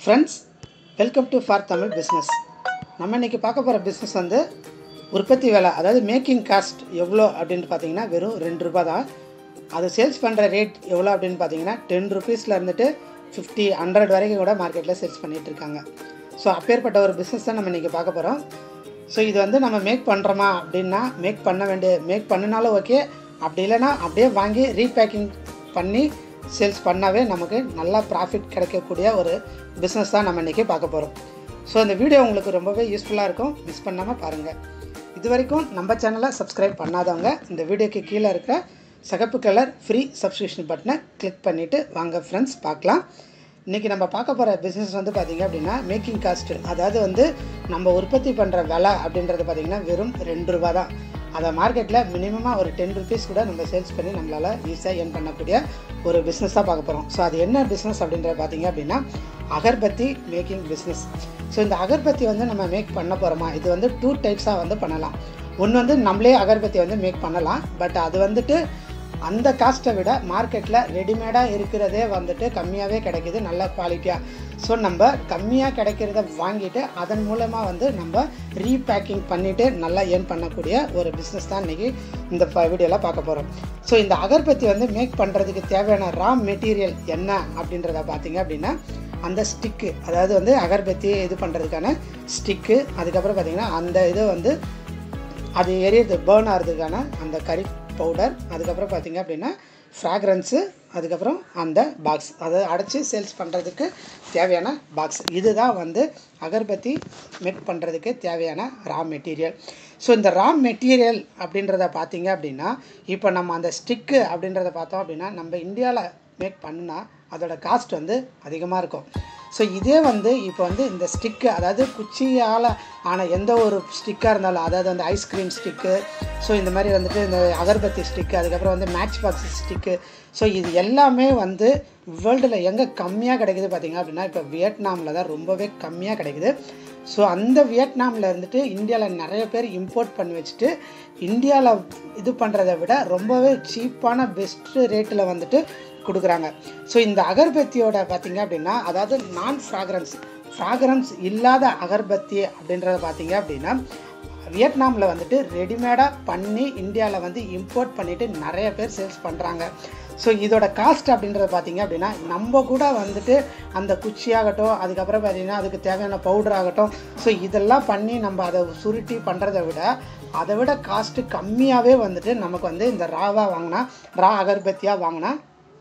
friends welcome to for Tamil business நம்ம இன்றைக்கி பார்க்க போகிற பிஸ்னஸ் வந்து உற்பத்தி விலை அதாவது மேக்கிங் காஸ்ட் எவ்வளோ அப்படின்னு பார்த்தீங்கன்னா வெறும் ரெண்டு ரூபா தான் அது சேல்ஸ் பண்ணுற ரேட் எவ்வளோ அப்படின்னு பார்த்தீங்கன்னா டென் ருபீஸில் இருந்துட்டு ஃபிஃப்டி ஹண்ட்ரட் வரைக்கும் கூட மார்க்கெட்டில் சேல்ஸ் பண்ணிகிட்டு இருக்காங்க ஸோ அப்பேற்பட்ட ஒரு பிஸ்னஸ் தான் நம்ம இன்றைக்கி பார்க்க போகிறோம் ஸோ இது வந்து நம்ம மேக் பண்ணுறோமா அப்படின்னா மேக் பண்ண வேண்டிய மேக் பண்ணினாலும் ஓகே அப்படி இல்லைன்னா அப்படியே வாங்கி ரீபேக்கிங் பண்ணி சேல்ஸ் பண்ணாவே நமக்கு நல்லா ப்ராஃபிட் கிடைக்கக்கூடிய ஒரு பிஸ்னஸ் தான் நம்ம இன்றைக்கி பார்க்க போகிறோம் ஸோ இந்த வீடியோ உங்களுக்கு ரொம்பவே யூஸ்ஃபுல்லாக இருக்கும் மிஸ் பண்ணாமல் பாருங்கள் இது வரைக்கும் நம்ம சேனலை சப்ஸ்கிரைப் பண்ணாதவங்க இந்த வீடியோக்கு கீழே இருக்கிற சிகப்பு கலர் ஃப்ரீ சப்ஸ்கிரிப்ஷன் பட்டனை கிளிக் பண்ணிவிட்டு வாங்க ஃப்ரெண்ட்ஸ் பார்க்கலாம் இன்றைக்கி நம்ம பார்க்க போகிற பிஸ்னஸ் வந்து பார்த்திங்க அப்படின்னா மேக்கிங் காஸ்ட்டு அதாவது வந்து நம்ம உற்பத்தி பண்ணுற விலை அப்படின்றது பார்த்திங்கன்னா வெறும் ரெண்டு ரூபா தான் அதை மார்க்கெட்டில் மினிமமாக ஒரு டென் ருபீஸ் கூட நம்ம சேல்ஸ் பண்ணி நம்மளால் ஈஸியாக ஏர்ன் பண்ணக்கூடிய ஒரு பிஸ்னஸ் தான் பார்க்க போகிறோம் ஸோ அது என்ன பிஸ்னஸ் அப்படின்றத பார்த்தீங்க அப்படின்னா அகர்பத்தி மேக்கிங் பிஸ்னஸ் ஸோ இந்த அகர்பத்தி வந்து நம்ம மேக் பண்ண போகிறோமா இது வந்து டூ டைப்ஸாக வந்து பண்ணலாம் ஒன்று வந்து நம்மளே அகர்பத்தி வந்து மேக் பண்ணலாம் பட் அது வந்துட்டு அந்த காஸ்ட்டை விட மார்க்கெட்டில் ரெடிமேடாக இருக்கிறதே வந்துட்டு கம்மியாகவே கிடைக்கிது நல்ல குவாலிட்டியாக ஸோ நம்ம கம்மியாக கிடைக்கிறத வாங்கிட்டு அதன் மூலமாக வந்து நம்ம ரீபேக்கிங் பண்ணிவிட்டு நல்லா ஏர்ன் பண்ணக்கூடிய ஒரு பிஸ்னஸ் தான் இன்றைக்கி இந்த வீடியோவில் பார்க்க போகிறோம் ஸோ இந்த அகர்பத்தி வந்து மேக் பண்ணுறதுக்கு தேவையான ரா மெட்டீரியல் என்ன அப்படின்றத பார்த்தீங்க அப்படின்னா அந்த ஸ்டிக்கு அதாவது வந்து அகர்பத்தி இது பண்ணுறதுக்கான ஸ்டிக்கு அதுக்கப்புறம் பார்த்திங்கன்னா அந்த இது வந்து அது எரியறது பேர்ன் ஆகிறதுக்கான அந்த கறி பவுடர் அதுக்கப்புறம் பார்த்திங்க அப்படின்னா ஃப்ராக்ரன்ஸு அதுக்கப்புறம் அந்த பாக்ஸ் அதை அடைச்சி சேல்ஸ் பண்ணுறதுக்கு தேவையான பாக்ஸ் இதுதான் வந்து அகர்பத்தி மேக் பண்ணுறதுக்கு தேவையான ரா மெட்டீரியல் ஸோ இந்த ரா மெட்டீரியல் அப்படின்றத பார்த்தீங்க அப்படின்னா இப்போ நம்ம அந்த ஸ்டிக்கு அப்படின்றத பார்த்தோம் அப்படின்னா நம்ம இந்தியாவில் மேக் பண்ணால் அதோட காஸ்ட் வந்து அதிகமாக இருக்கும் ஸோ இதே வந்து இப்போ வந்து இந்த ஸ்டிக்கு அதாவது குச்சியால் ஆன எந்த ஒரு ஸ்டிக்காக இருந்தாலும் அதாவது வந்து ஐஸ்கிரீம் ஸ்டிக்கு ஸோ இந்த மாதிரி வந்துட்டு இந்த அகர்பத்தி ஸ்டிக்கு அதுக்கப்புறம் வந்து மேட்ச் பாக்ஸ் ஸ்டிக்கு ஸோ இது எல்லாமே வந்து வேர்ல்டில் எங்கே கம்மியாக கிடைக்குது பார்த்திங்க அப்படின்னா இப்போ வியட்நாமில் தான் ரொம்பவே கம்மியாக கிடைக்குது ஸோ அந்த வியட்நாமில் இருந்துட்டு இந்தியாவில் நிறைய பேர் இம்போர்ட் பண்ணி வச்சுட்டு இந்தியாவில் இது பண்ணுறதை விட ரொம்பவே சீப்பான பெஸ்ட்டு ரேட்டில் வந்துட்டு கொடுக்குறாங்க ஸோ இந்த அகர்பத்தியோட பார்த்தீங்க அப்படின்னா அதாவது நான் ஃப்ராக்ரன்ஸ் ஃப்ராக்ரன்ஸ் இல்லாத அகர்பத்தி அப்படின்றத பார்த்தீங்க அப்படின்னா வியட்நாமில் வந்துட்டு ரெடிமேடாக பண்ணி இந்தியாவில் வந்து இம்போர்ட் பண்ணிவிட்டு நிறைய பேர் சேல்ஸ் பண்ணுறாங்க ஸோ இதோட காஸ்ட் அப்படின்றத பார்த்தீங்க அப்படின்னா நம்ம கூட வந்துட்டு அந்த குச்சியாகட்டும் அதுக்கப்புறம் பார்த்திங்கன்னா அதுக்கு தேவையான பவுடர் ஆகட்டும் ஸோ இதெல்லாம் பண்ணி நம்ம அதை சுருட்டி பண்ணுறதை விட அதை விட காஸ்ட்டு கம்மியாகவே வந்துட்டு நமக்கு வந்து இந்த ராவாக வாங்கினா ரா அகர்பத்தியாக வாங்கினா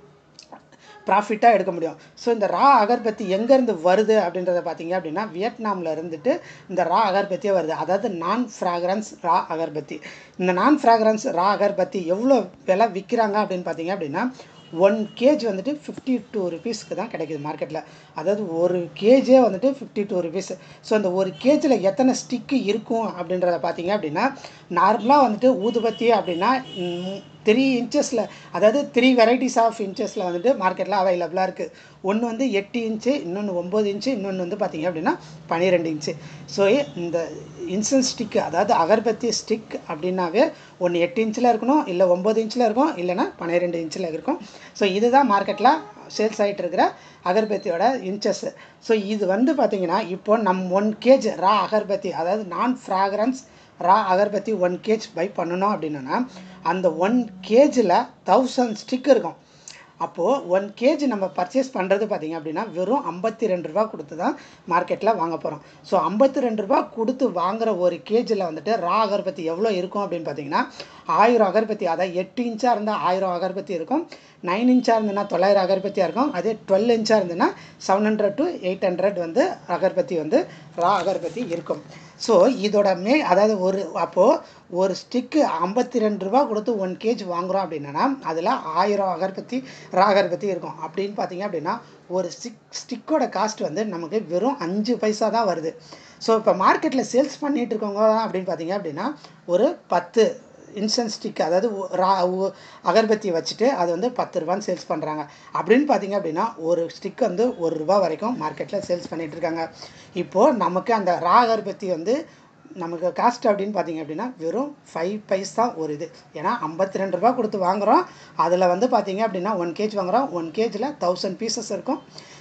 ப்ராஃபிட்டாக எடுக்க முடியும் ஸோ இந்த ரா அகர்பத்தி எங்கேருந்து வருது அப்படின்றத பார்த்தீங்க அப்படின்னா வியட்நாமில் இருந்துட்டு இந்த ரா அகர்பத்தியே வருது அதாவது நான் ஃப்ராக்ரன்ஸ் ரா அகர்பத்தி இந்த நான் ஃப்ராக்ரன்ஸ் ரா அகர்பத்தி எவ்வளோ விலை விற்கிறாங்க அப்படின்னு பார்த்தீங்க அப்படின்னா ஒன் கேஜ் வந்துட்டு ஃபிஃப்டி டூ ருபீஸ்க்கு தான் கிடைக்குது மார்க்கெட்டில் அதாவது ஒரு கேஜே வந்துட்டு ஃபிஃப்டி டூ ருபீஸ் ஸோ அந்த ஒரு கேஜில் எத்தனை ஸ்டிக்கு இருக்கும் அப்படின்றத பார்த்தீங்க அப்படின்னா நார்மலாக வந்துட்டு ஊதுபத்தி அப்படின்னா த்ரீ இன்ச்சஸில் அதாவது த்ரீ வெரைட்டிஸ் ஆஃப் இன்ச்சஸில் வந்துட்டு மார்க்கெட்டில் அவைலபிளாக இருக்குது ஒன்று வந்து எட்டு இன்ச்சு இன்னொன்று ஒம்பது இன்ச்சு இன்னொன்று வந்து பார்த்திங்க அப்படின்னா பன்னிரெண்டு இன்ச்சு ஸோ இந்த இன்சன் ஸ்டிக்கு அதாவது அகர்பத்தி ஸ்டிக் அப்படின்னாவே ஒன்று எட்டு இன்ச்சில் இருக்கணும் இல்லை ஒம்பது இன்ச்சில் இருக்கும் இல்லைனா பன்னிரெண்டு இன்ச்சில் இருக்கும் ஸோ இதுதான் மார்க்கெட்டில் சேல்ஸ் ஆகிட்டு இருக்கிற அகர்பத்தியோட இன்ச்சஸ் ஸோ இது வந்து பார்த்திங்கன்னா இப்போ நம் ஒன் கேஜ் ரா அகர்பத்தி அதாவது நான் fragrance raw agarbatti one kg buy பண்ணணும் அப்படின்னா அந்த ஒன் கேஜில் தௌசண்ட் ஸ்டிக் இருக்கும் அப்போது ஒன் கேஜி நம்ம பர்ச்சேஸ் பண்ணுறது பார்த்திங்க அப்படின்னா வெறும் ஐம்பத்தி ரெண்டு ரூபா கொடுத்து தான் மார்க்கெட்டில் வாங்க போகிறோம் ஸோ ஐம்பத்தி ரெண்டு ரூபா கொடுத்து வாங்குகிற ஒரு கேஜில் வந்துட்டு ரா அகர்பத்தி எவ்வளோ இருக்கும் அப்படின்னு பார்த்தீங்கன்னா ஆயிரம் அகர்பத்தி அதாவது எட்டு இன்ச்சாக இருந்தால் ஆயிரம் அகர்பத்தி இருக்கும் நைன் இன்ச்சாக இருந்ததுன்னா தொள்ளாயிரம் அகர்பத்தி இருக்கும் அதே டுவெல் இன்ச்சாக இருந்ததுன்னா seven hundred to eight hundred வந்து அகர்பத்தி வந்து ரா அகர்பத்தி இருக்கும் ஸோ இதோட மே அதாவது ஒரு அப்போது ஒரு ஸ்டிக்கு ஐம்பத்தி ரெண்டு ரூபா கொடுத்து ஒன் கேஜ் வாங்குகிறோம் அப்படின்னா அதில் ஆயிரம் அகர்பத்தி ரா அகர்பத்தி இருக்கும் அப்படின்னு பார்த்தீங்க அப்படின்னா ஒரு ஸ்டிக் ஸ்டிக்கோட காஸ்ட் வந்து நமக்கு வெறும் அஞ்சு பைசா தான் வருது ஸோ இப்போ மார்க்கெட்டில் சேல்ஸ் பண்ணிகிட்டு இருக்கவங்க அப்படின்னு பார்த்தீங்க அப்படின்னா ஒரு பத்து இன்சென்ஸ் ஸ்டிக் அதாவது ரா அகர்பத்தி வச்சுட்டு அது வந்து பத்து ரூபான்னு சேல்ஸ் பண்ணுறாங்க அப்படின்னு பார்த்தீங்க அப்படின்னா ஒரு ஸ்டிக் வந்து ஒரு ரூபா வரைக்கும் மார்க்கெட்டில் சேல்ஸ் பண்ணிகிட்டு இருக்காங்க இப்போது நமக்கு அந்த ரா அகர்பத்தி வந்து நமக்கு காஸ்ட் அப்படின்னு பார்த்தீங்க அப்படின்னா வெறும் ஃபைவ் பைஸ் தான் ஒரு இது ஏன்னா ஐம்பத்தி ரெண்டு ரூபா கொடுத்து வாங்குகிறோம் அதில் வந்து பார்த்தீங்க அப்படின்னா ஒன் கேஜ் வாங்குகிறோம் ஒன் கேஜில் தௌசண்ட் பீசஸ் இருக்கும்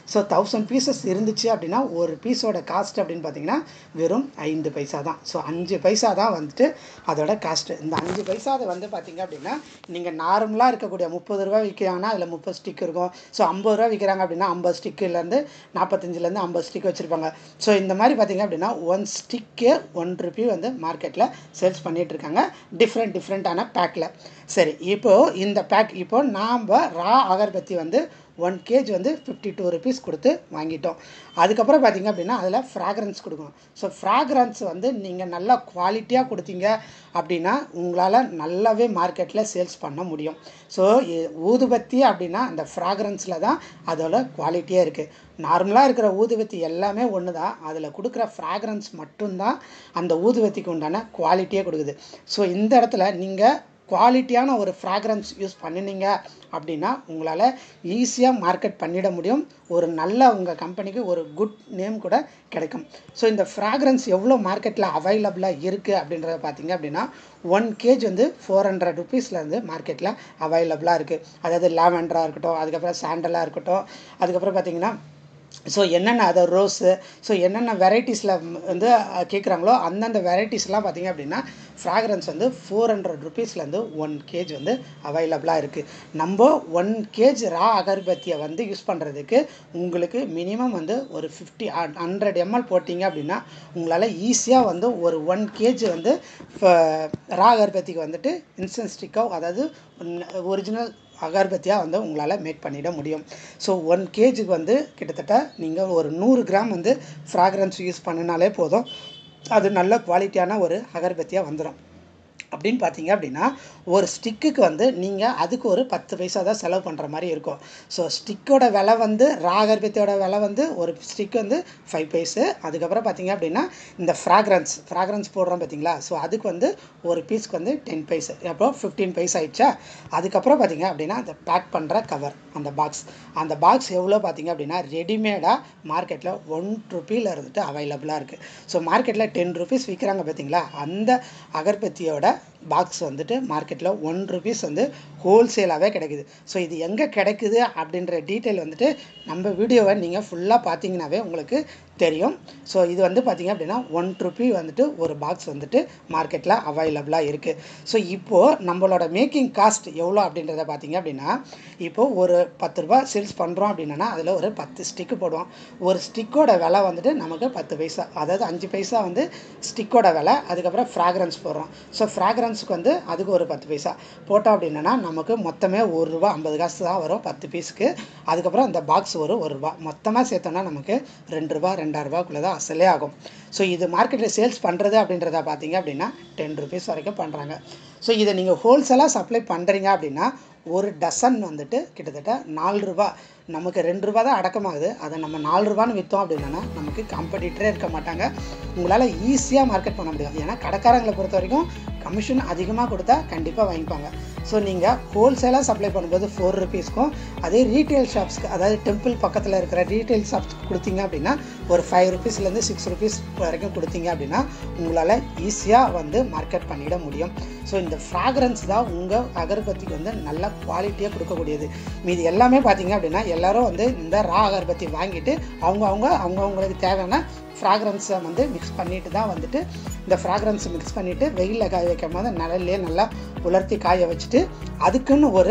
ஸோ தௌசண்ட் பீசஸ் இருந்துச்சு அப்படின்னா ஒரு பீஸோட காஸ்ட் அப்படின்னு பார்த்தீங்கன்னா வெறும் ஐந்து பைசா தான் ஸோ அஞ்சு பைசா தான் வந்துட்டு அதோட காஸ்ட்டு இந்த அஞ்சு பைசா அதை வந்து பார்த்தீங்க அப்படின்னா நீங்கள் நார்மலாக இருக்கக்கூடிய முப்பது ரூபா விற்கிறாங்கன்னா அதில் முப்பது ஸ்டிக் இருக்கும் ஸோ ஐம்பது ரூபா விற்கிறாங்க அப்படின்னா ஐம்பது ஸ்டிக்குலேருந்து நாற்பத்தஞ்சிலேருந்து ஐம்பது ஸ்டிக் வச்சுருப்பாங்க ஸோ இந்த மாதிரி பார்த்தீங்க அப்படின்னா ஒன் ஸ்டிக்கே ஒன் ருபி வந்து மார்க்கெட்டில் சேல்ஸ் பண்ணிகிட்டு இருக்காங்க டிஃப்ரெண்ட் டிஃப்ரெண்ட்டான பேக்கில் சரி இப்போது இந்த பேக் இப்போ நாம் ரா அகர்பத்தி வந்து ஒன் கேஜ் வந்து ஃபிஃப்டி டூ ருபீஸ் கொடுத்து வாங்கிட்டோம் அதுக்கப்புறம் பார்த்தீங்க அப்படின்னா அதில் ஃப்ராக்ரன்ஸ் கொடுக்கணும் ஸோ ஃப்ராக்ரன்ஸ் வந்து நீங்கள் நல்லா குவாலிட்டியாக கொடுத்தீங்க அப்படின்னா உங்களால் நல்லாவே மார்க்கெட்டில் சேல்ஸ் பண்ண முடியும் ஸோ ஊதுபத்தி அப்படின்னா அந்த ஃப்ராக்ரன்ஸில் தான் அதோட குவாலிட்டியே இருக்குது நார்மலாக இருக்கிற ஊதுபத்தி எல்லாமே ஒன்று தான் அதில் கொடுக்குற ஃப்ராக்ரன்ஸ் மட்டும்தான் அந்த ஊதுபத்திக்கு உண்டான குவாலிட்டியே கொடுக்குது ஸோ இந்த இடத்துல நீங்கள் குவாலிட்டியான ஒரு ஃப்ராக்ரன்ஸ் யூஸ் பண்ணினீங்க அப்படின்னா உங்களால் ஈஸியாக மார்க்கெட் பண்ணிட முடியும் ஒரு நல்ல உங்கள் கம்பெனிக்கு ஒரு குட் நேம் கூட கிடைக்கும் ஸோ இந்த ஃப்ராக்ரன்ஸ் எவ்வளோ மார்க்கெட்டில் அவைலபிளாக இருக்குது அப்படின்றத பார்த்தீங்க அப்படின்னா ஒன் கேஜ் வந்து ஃபோர் ஹண்ட்ரட் ருபீஸ்லேருந்து மார்க்கெட்டில் அவைலபிளாக இருக்குது அதாவது லாவெண்டராக இருக்கட்டும் அதுக்கப்புறம் சாண்டலாக இருக்கட்டும் அதுக்கப்புறம் பார்த்தீங்கன்னா ஸோ என்னென்ன அதை ரோஸு ஸோ என்னென்ன வெரைட்டிஸில் வந்து கேட்குறாங்களோ அந்தந்த வெரைட்டிஸ்லாம் பார்த்தீங்க அப்படின்னா ஃப்ராக்ரன்ஸ் வந்து ஃபோர் ஹண்ட்ரட் ருபீஸ்லேருந்து ஒன் கேஜ் வந்து அவைலபிளாக இருக்குது நம்ம ஒன் கேஜ் ரா அகர்பத்தியை வந்து யூஸ் பண்ணுறதுக்கு உங்களுக்கு மினிமம் வந்து ஒரு ஃபிஃப்டி ஹண்ட்ரட் எம்எல் போட்டிங்க அப்படின்னா உங்களால் ஈஸியாக வந்து ஒரு ஒன் கேஜ் வந்து ரா அகர்பத்திக்கு வந்துட்டு இன்ஸ்டன்ட் ஸ்டிக்கோ அதாவது ஒரிஜினல் அகர்பத்தியாக வந்து உங்களால் மேக் பண்ணிட முடியும் ஸோ ஒன் கேஜுக்கு வந்து கிட்டத்தட்ட நீங்கள் ஒரு நூறு கிராம் வந்து ஃப்ராக்ரன்ஸ் யூஸ் பண்ணினாலே போதும் அது நல்ல குவாலிட்டியான ஒரு அகர்பத்தியாக வந்துடும் அப்படின்னு பார்த்தீங்க அப்படின்னா ஒரு ஸ்டிக்குக்கு வந்து நீங்கள் அதுக்கு ஒரு பத்து பைசா தான் செலவு பண்ணுற மாதிரி இருக்கும் ஸோ ஸ்டிக்கோட விலை வந்து ராகர்பத்தியோட விலை வந்து ஒரு ஸ்டிக் வந்து ஃபைவ் பைஸு அதுக்கப்புறம் பார்த்தீங்க அப்படின்னா இந்த ஃப்ராக்ரன்ஸ் ஃப்ராக்ரன்ஸ் போடுறோம் பார்த்தீங்களா ஸோ அதுக்கு வந்து ஒரு பீஸ்க்கு வந்து டென் பைசு அப்போ ஃபிஃப்டீன் பைஸ் ஆயிடுச்சா அதுக்கப்புறம் பார்த்தீங்க அப்படின்னா அந்த பேக் பண்ணுற கவர் அந்த பாக்ஸ் அந்த பாக்ஸ் எவ்வளோ பார்த்தீங்க அப்படின்னா ரெடிமேடாக மார்க்கெட்டில் ஒன் ருப்பியில் இருந்துட்டு அவைலபிளாக இருக்குது ஸோ மார்க்கெட்டில் டென் ருபீஸ் விற்கிறாங்க பார்த்தீங்களா அந்த அகர்பத்தியோட பாக்ஸ் வந்துட்டு மார்க்கெட்டில் ஒன் ருபீஸ் வந்து ஹோல்சேலாகவே கிடைக்குது ஸோ இது எங்கே கிடைக்குது அப்படின்ற டீட்டெயில் வந்துட்டு நம்ம வீடியோவை நீங்கள் ஃபுல்லாக பார்த்தீங்கன்னாவே உங்களுக்கு தெரியும் ஸோ இது வந்து பார்த்திங்க அப்படின்னா ஒன் ருபி வந்துட்டு ஒரு பாக்ஸ் வந்துட்டு மார்க்கெட்டில் அவைலபிளாக இருக்குது ஸோ இப்போது நம்மளோட மேக்கிங் காஸ்ட் எவ்வளோ அப்படின்றத பார்த்தீங்க அப்படின்னா இப்போது ஒரு பத்து ரூபா சேல்ஸ் பண்ணுறோம் அப்படின்னா அதில் ஒரு பத்து ஸ்டிக்கு போடுவோம் ஒரு ஸ்டிக்கோட விலை வந்துட்டு நமக்கு பத்து பைசா அதாவது அஞ்சு பைசா வந்து ஸ்டிக்கோட விலை அதுக்கப்புறம் ஃப்ராக்ரன்ஸ் போடுறோம் ஸோ ஃப்ராக்ரன்ஸுக்கு வந்து அதுக்கு ஒரு பத்து பைசா போட்டோம் அப்படின்னா நமக்கு மொத்தமே ஒரு ரூபா ஐம்பது காசு தான் வரும் பத்து பீஸுக்கு அதுக்கப்புறம் அந்த பாக்ஸ் ஒரு ஒரு ரூபா மொத்தமாக சேர்த்தோன்னா நமக்கு ரெண்டு ரூபா ரெண்டாயிரம் ரூபாக்குள்ளே தான் அசலே ஆகும் ஸோ இது மார்க்கெட்டில் சேல்ஸ் பண்ணுறது அப்படின்றத பார்த்தீங்க அப்படின்னா டென் ருபீஸ் வரைக்கும் பண்ணுறாங்க ஸோ இதை நீங்கள் ஹோல்சேலாக சப்ளை பண்ணுறீங்க அப்படின்னா ஒரு டசன் வந்துட்டு கிட்டத்தட்ட நாலு ரூபா நமக்கு ரெண்டு ரூபா தான் அடக்கமாகுது அதை நம்ம நாலு ரூபான்னு விற்றோம் அப்படின்னா நமக்கு காம்படிட்டரே இருக்க மாட்டாங்க உங்களால் ஈஸியாக மார்க்கெட் பண்ண முடியும் ஏன்னா கடைக்காரங்களை பொறுத்த வரைக்கும் கமிஷன் அதிகமாக கொடுத்தா கண்டிப்பாக வாங்கிப்பாங்க ஸோ நீங்கள் ஹோல்சேலாக சப்ளை பண்ணும்போது ஃபோர் ருபீஸ்க்கும் அதே ரீட்டைல் ஷாப்ஸ்க்கு அதாவது டெம்பிள் பக்கத்தில் இருக்கிற ரீட்டைல் ஷாப்ஸ்க்கு கொடுத்தீங்க அப்படின்னா ஒரு ஃபைவ் ருபீஸ்லேருந்து சிக்ஸ் ருபீஸ் வரைக்கும் கொடுத்தீங்க அப்படின்னா உங்களால் ஈஸியாக வந்து மார்க்கெட் பண்ணிட முடியும் ஸோ இந்த ஃப்ராக்ரன்ஸ் தான் உங்கள் அகர்பத்திக்கு வந்து நல்ல குவாலிட்டியாக கொடுக்கக்கூடியது மீது எல்லாமே பார்த்தீங்க அப்படின்னா எல்லாரும் வந்து இந்த ரா அகர்பத்தி வாங்கிட்டு அவங்க அவங்க அவங்கவுங்களுக்கு தேவையான ஃப்ராக்ரன்ஸை வந்து மிக்ஸ் பண்ணிட்டு தான் வந்துட்டு இந்த ஃப்ராக்ரன்ஸ் மிக்ஸ் பண்ணிவிட்டு வெயிலில் காய வைக்கும் போது நிழல்லே நல்லா உலர்த்தி காய வச்சுட்டு அதுக்குன்னு ஒரு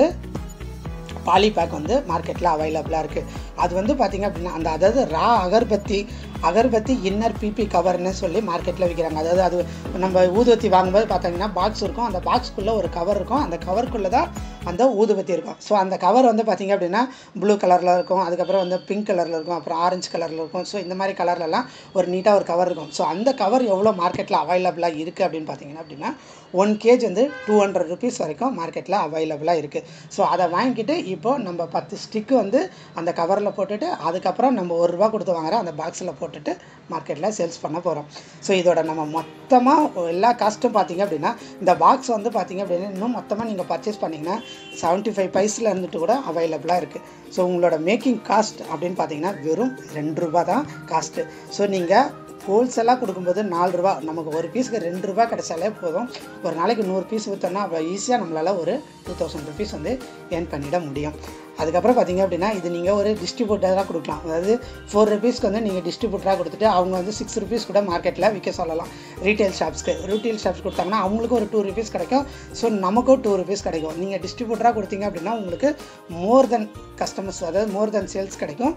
பாலி பேக் வந்து மார்க்கெட்டில் அவைலபிளாக இருக்குது அது வந்து பார்த்திங்க அப்படின்னா அந்த அதாவது raw agarbatti agarbatti inner PP கவர்னு சொல்லி மார்க்கெட்டில் விற்கிறாங்க அதாவது அது நம்ம ஊதுவத்தி வாங்கும்போது பார்த்தீங்கன்னா பாக்ஸ் இருக்கும் அந்த பாக்ஸ்க்குள்ளே ஒரு கவர் இருக்கும் அந்த கவருக்குள்ளே தான் அந்த ஊதுபத்தி இருக்கும் ஸோ அந்த கவர் வந்து பார்த்திங்க அப்படின்னா ப்ளூ கலரில் இருக்கும் அதுக்கப்புறம் வந்து பிங்க் கலரில் இருக்கும் அப்புறம் ஆரஞ்சு கலரில் இருக்கும் ஸோ இந்த மாதிரி கலர்லலாம் ஒரு நீட்டாக ஒரு கவர் இருக்கும் ஸோ அந்த கவர் எவ்வளோ மார்க்கெட்டில் அவைலபிளாக இருக்குது அப்படின்னு பார்த்தீங்கன்னா அப்படின்னா ஒன் கேஜ் வந்து டூ ஹண்ட்ரட் ருபீஸ் வரைக்கும் மார்க்கெட்டில் அவைலபிளாக இருக்குது ஸோ அதை வாங்கிட்டு இப்போது நம்ம பத்து ஸ்டிக்கு வந்து அந்த கவரில் போட்டுட்டு அதுக்கப்புறம் நம்ம ஒரு ரூபா கொடுத்து வாங்குற அந்த பாக்ஸில் போட்டுட்டு மார்க்கெட்டில் சேல்ஸ் பண்ண போகிறோம் ஸோ இதோட நம்ம மொத்தமாக எல்லா காஸ்ட்டும் பார்த்தீங்க அப்படின்னா இந்த பாக்ஸ் வந்து பார்த்தீங்க அப்படின்னா இன்னும் மொத்தமாக நீங்கள் பர்ச்சேஸ் பண்ணிங்கன்னா செவன்ட்டி ஃபைவ் பைஸில் இருந்துட்டு கூட அவைலபிளாக இருக்குது ஸோ உங்களோட மேக்கிங் காஸ்ட் அப்படின்னு பார்த்தீங்கன்னா வெறும் ரெண்டு ரூபா தான் காஸ்ட்டு ஸோ நீங்கள் ஹோல்சேலாக கொடுக்கும்போது நாலு ரூபா நமக்கு ஒரு பீஸுக்கு ரெண்டு ரூபா கிடைச்சாலே போதும் ஒரு நாளைக்கு நூறு பீஸ் விற்றோன்னா அப்போ ஈஸியாக நம்மளால் ஒரு டூ தௌசண்ட் ருபீஸ் வந்து ஏர்ன் பண்ணிட முடியும் அதுக்கப்புறம் பார்த்தீங்க அப்படின்னா இது நீங்கள் ஒரு டிஸ்ட்ரிபியூட்டராக கொடுக்கலாம் அதாவது ஃபோர் ருபீஸ்க்கு வந்து நீங்கள் டிஸ்ட்ரிபியூட்டராக கொடுத்துட்டு அவங்க வந்து சிக்ஸ் ருபீஸ் கூட மார்க்கெட்டில் விற்க சொல்லலாம் ரீட்டைல் ஷாப்ஸ்க்கு ரீட்டைல் ஷாப்ஸ் கொடுத்தாங்கன்னா அவங்களுக்கு ஒரு டூ ருபீஸ் கிடைக்கும் ஸோ நமக்கும் டூ ருபீஸ் கிடைக்கும் நீங்கள் டிஸ்ட்ரிபியூட்டராக கொடுத்தீங்க அப்படின்னா உங்களுக்கு மோர் தென் கஸ்டமர்ஸ் அதாவது மோர் தென் சேல்ஸ் கிடைக்கும்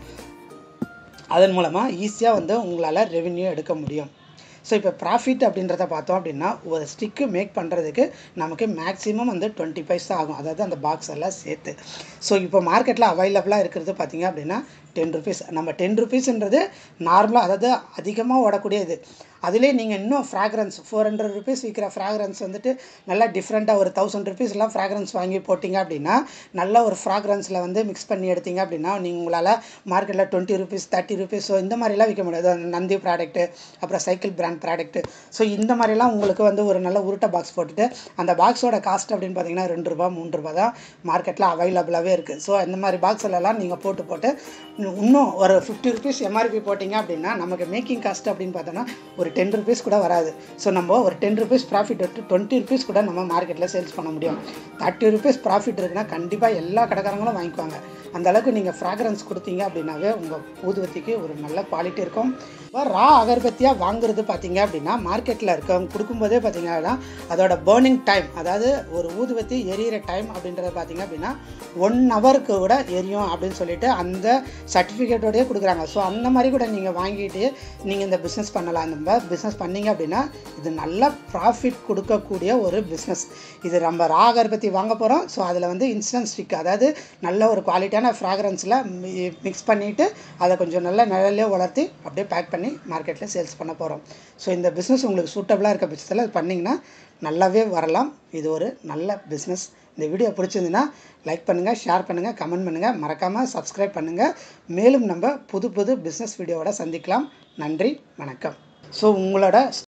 அதன் மூலமாக ஈஸியாக வந்து உங்களால் ரெவென்யூ எடுக்க முடியும் ஸோ இப்போ ப்ராஃபிட் அப்படின்றத பார்த்தோம் அப்படின்னா ஒரு ஸ்டிக்கு மேக் பண்ணுறதுக்கு நமக்கு மேக்ஸிமம் வந்து டுவெண்ட்டி பைசா ஆகும் அதாவது அந்த பாக்ஸ் எல்லாம் சேர்த்து ஸோ இப்போ மார்க்கெட்டில் அவைலபிளாக இருக்கிறது பார்த்தீங்க அப்படின்னா டென் ருபீஸ் நம்ம டென் ருபீஸ்ன்றது நார்மலாக அதாவது அதிகமாக ஓடக்கூடிய இது அதிலே நீங்கள் இன்னும் ஃப்ராக்ரன்ஸ் ஃபோர் ஹண்ட்ரட் ருபீஸ் விற்கிற ஃப்ராக்ரன்ஸ் வந்துட்டு நல்லா டிஃப்ரெண்ட்டாக ஒரு தௌசண்ட் ருபீஸ்லாம் ஃப்ராக்ரன்ஸ் வாங்கி போட்டிங்க அப்படின்னா நல்ல ஒரு ஃப்ராக்ரன்ஸில் வந்து மிக்ஸ் பண்ணி எடுத்தீங்க அப்படின்னா நீங்கள் உங்களால் மார்க்கெட்டில் twenty rupees thirty rupees so இந்த மாதிரிலாம் விற்க முடியாது நந்தி ப்ராடக்ட்டு அப்புறம் சைக்கிள் பிராண்ட் ப்ராடக்ட்டு ஸோ இந்த மாதிரிலாம் உங்களுக்கு வந்து ஒரு நல்ல உருட்டை பாக்ஸ் போட்டுட்டு அந்த பாக்ஸோட காஸ்ட் அப்படின்னு பார்த்தீங்கன்னா ரெண்டு ரூபா மூன்று ரூபா தான் மார்க்கெட்டில் அவைலபிளாகவே இருக்குது ஸோ இந்த மாதிரி பாக்ஸ்லலாம் நீங்கள் போட்டு போட்டு இன்னும் ஒரு ஃபிஃப்டி ருபீஸ் எம்ஆர்பி போட்டிங்க அப்படின்னா நமக்கு மேக்கிங் காஸ்ட் அப்படின்னு பார்த்தோன்னா ஒரு டென் ருபீஸ் கூட வராது ஸோ நம்ம ஒரு டென் ருபீஸ் ப்ராஃபிட் எடுத்து டுவெண்ட்டி ருபீஸ் கூட நம்ம மார்க்கெட்டில் சேல்ஸ் பண்ண முடியும் தேர்ட்டி ருபீஸ் ப்ராஃபிட் இருக்குன்னா கண்டிப்பாக எல்லா கடைக்காரங்களும் வாங்கிக்குவாங்க அந்த அளவுக்கு நீங்கள் ஃப்ராக்ரன்ஸ் கொடுத்தீங்க அப்படின்னாவே உங்கள் ஊதுவத்திக்கு ஒரு நல்ல குவாலிட்டி இருக்கும் இப்போ ரா அகர்பத்தியாக வாங்குறது பார்த்தீங்க அப்படின்னா மார்க்கெட்டில் இருக்கவங்க கொடுக்கும்போதே பார்த்தீங்கன்னா அதோட பேர்னிங் டைம் அதாவது ஒரு ஊதுவத்தி எரியிற டைம் அப்படின்றத பார்த்தீங்க அப்படின்னா ஒன் ஹவருக்கு கூட எரியும் அப்படின்னு சொல்லிட்டு அந்த சர்டிஃபிகேட்டோடய கொடுக்குறாங்க ஸோ அந்த மாதிரி கூட நீங்கள் வாங்கிட்டு நீங்கள் இந்த பிஸ்னஸ் பண்ணலாம் இந்த பிஸ்னஸ் பண்ணீங்க அப்படின்னா இது நல்ல ப்ராஃபிட் கொடுக்கக்கூடிய ஒரு பிஸ்னஸ் இது நம்ம ரா அகர்பத்தி வாங்க போகிறோம் ஸோ அதில் வந்து இன்ஸ்டன்ட் ஸ்டிக் அதாவது நல்ல ஒரு குவாலிட்டியான ஃப்ராக்ரன்ஸில் மிக்ஸ் பண்ணிவிட்டு அதை கொஞ்சம் நல்ல நிழலே வளர்த்தி அப்படியே பேக் பண்ணி மார்க்கெட்டில் சேல்ஸ் பண்ண போகிறோம் ஸோ இந்த பிஸ்னஸ் உங்களுக்கு சூட்டபுளாக இருக்க பட்சத்தில் அது பண்ணிங்கன்னா நல்லாவே வரலாம் இது ஒரு நல்ல பிஸ்னஸ் இந்த வீடியோ பிடிச்சிருந்துன்னா லைக் பண்ணுங்கள் ஷேர் பண்ணுங்கள் கமெண்ட் பண்ணுங்கள் மறக்காமல் சப்ஸ்கிரைப் பண்ணுங்கள் மேலும் நம்ம புது புது பிஸ்னஸ் வீடியோவோட சந்திக்கலாம் நன்றி வணக்கம் ஸோ உங்களோட